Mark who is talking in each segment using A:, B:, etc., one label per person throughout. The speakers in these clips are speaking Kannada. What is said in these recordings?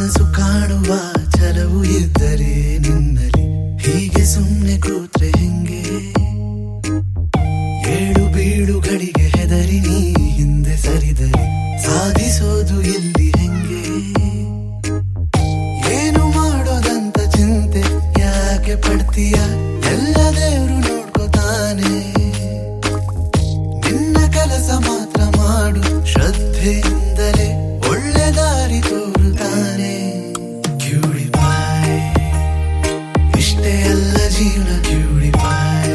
A: ಕನಸು ಕಾಣುವ ಛಲವು ಇದ್ದರೆ ನಿನ್ನಲ್ಲಿ ಹೀಗೆ ಸುಮ್ಮನೆ ಕೂತ್ರೆ ಹೆಂಗೆ ಏಳು ಬೀಳುಗಳಿಗೆ ಹೆದರಿ ನೀ ಹಿಂದೆ ಸರಿದರೆ ಸಾಧಿಸೋದು ಇಲ್ಲಿ ಹೆಂಗೆ ಏನು ಮಾಡೋದಂತ ಚಿಂತೆ ಯಾಕೆ ಪಡ್ತೀಯ ಎಲ್ಲ ದೇವ್ರು ನೋಡ್ಕೋತಾನೆ ನಿನ್ನ ಕೆಲಸ ಮಾತ್ರ ಮಾಡು ಶ್ರದ್ಧೆಯಿಂದಲೇ ಒಳ್ಳೆ ದಾರಿ ತೋರುತ್ತಾನೆ ಕ್ಯೂಡಿ ಬಾಯ್ ಇಷ್ಟೇ ಅಲ್ಲ ಜೀವನ ಕ್ಯೂಡಿ ಬಾಯ್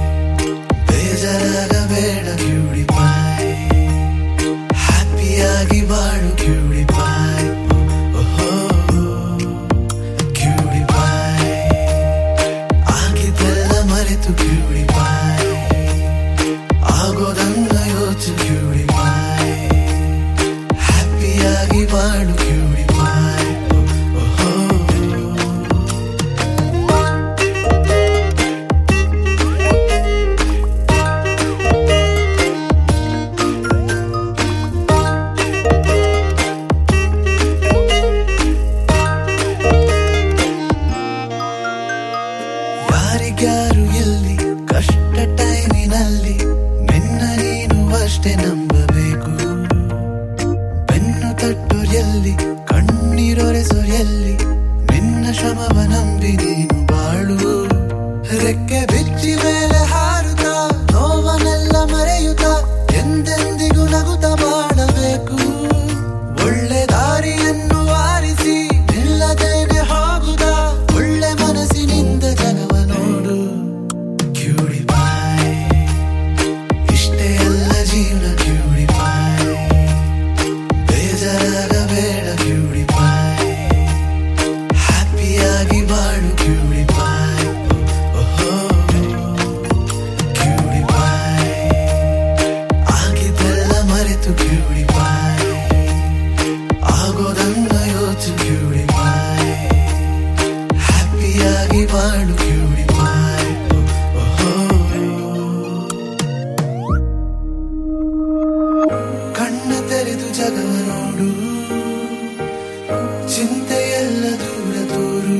A: ಬೇಜಾರಾಗಬೇಡ ಕ್ಯೂಡಿ ಬಾಯ್ ಹ್ಯಾಪಿಯಾಗಿ ಬಾಳು ಕ್ಯೂಡಿ ಬಾಯ್ ಓಹೋ ಕ್ಯೂಡಿ ಬಾಯ್ ಆಗಿದ್ದೆಲ್ಲ ಮರೆತು ಕ್ಯೂಡಿ ಬಾಯ್ ಆಗೋದನ್ನ ಯೋಚು ಕ್ಯೂಡಿ ಬಾಯ್ ಹ್ಯಾಪಿಯಾಗಿ ಬಾಳು ಕ್ಯೂಡಿ ಬಾಯ್ ಓಹೋ ಯಾರಿಗ್ಯಾರು ಎಲ್ಲಿ ಕಷ್ಟ ಟೈಮಿನಲ್ಲಿ ನಿನ್ನ ನೀನು ಅಷ್ಟೇ ನಂಬಬೇಕು ಬೆನ್ನು ತಟ್ಟೋರ್ ಎಲ್ಲಿ ಕಣ್ಣೀರೊರೆಸೋರ್ ಎಲ್ಲಿ ನಿನ್ನ ಶ್ರಮವ ನಂಬಿ ನೀನು ಬಾಳು ರೆಕ್ಕೆ ಬಿಚ್ಚಿ ಮೇಲೆ ಹಾರುತ್ತಾ ನೋವನೆಲ್ಲ ಮರೆಯುತ್ತಾ ಎಂದೆಂದಿಗೂ ನಗುತ್ತಾ ಬಾಳಬೇಕು ಒಳ್ಳೆ ದಾರಿಯನ್ನು ಆರಿಸಿ ನಿಲ್ಲದೇನೆ ಹೋಗುದ ಒಳ್ಳೆ ಮನಸ್ಸಿನಿಂದ ಜಗವ ನೋಡು ಕ್ಯೂಡಿ ಬಾಯ್ ಇಷ್ಟೇ ಅಲ್ಲ ಜೀವನ ಕ್ಯೂಡಿ ಬಾಯ್ ಬೇಜಾರಾಗಬೇಡ ಕ್ಯೂಡಿ ಬಾಯ್ ಹ್ಯಾಪಿಯಾಗಿ ಬಾಳು ಕ್ಯೂಡಿ ಬಾಯ್ ಓಹೋ ಕ್ಯೂಡಿ ಬಾಯ್ ಆಗಿದ್ದೆಲ್ಲ ಮರೆತು ಕ್ಯೂಡಿ ಬಾಯ್ ಆಗೋದನ್ನ ಯೋಚು ಕ್ಯೂಡಿ ಬಾಯ್ ಹ್ಯಾಪಿಯಾಗಿ ಬಾಳು ಕ್ಯೂಡಿ ಬಾಯ್ ಓಹೋ ಕಣ್ಣ ತೆರೆದು ಜಗವ ನೋಡು ಚಿಂತೆಯೆಲ್ಲ ದೂರ ತೋರು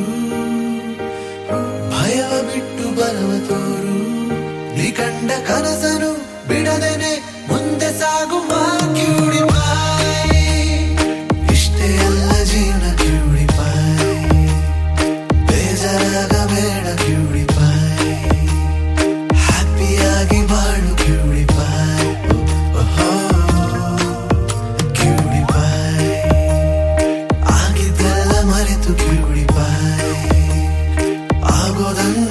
A: ಭಯವ ಬಿಟ್ಟು ಬಲವ ತೋರು ನೀ ಕಂಡ ಕನಸನು ಬಿಡದೇನೆ ಮುಂದೆ ಸಾಗುವ ಕ್ಯೂಡಿ ಬಾಯ್ ಇಷ್ಟೇ ಅಲ್ಲ ಜೀವನ ಕ್ಯೂಡಿ ಬಾಯ್ ಬೇಜಾರಾಗಬೇಡ ಕ್ಯೂಡಿ ಬಾಯ್ ಹ್ಯಾಪಿಯಾಗಿ ಬಾಳು ಕ್ಯೂಡಿ ಬಾಯ್ ಓಹೋ ಕ್ಯೂಡಿ ಬಾಯ್ ಆಗಿದ್ದೆಲ್ಲ ಮರೆತು ಕ್ಯೂಡಿ ಬಾಯ್ ಆಗೋದನ್ನ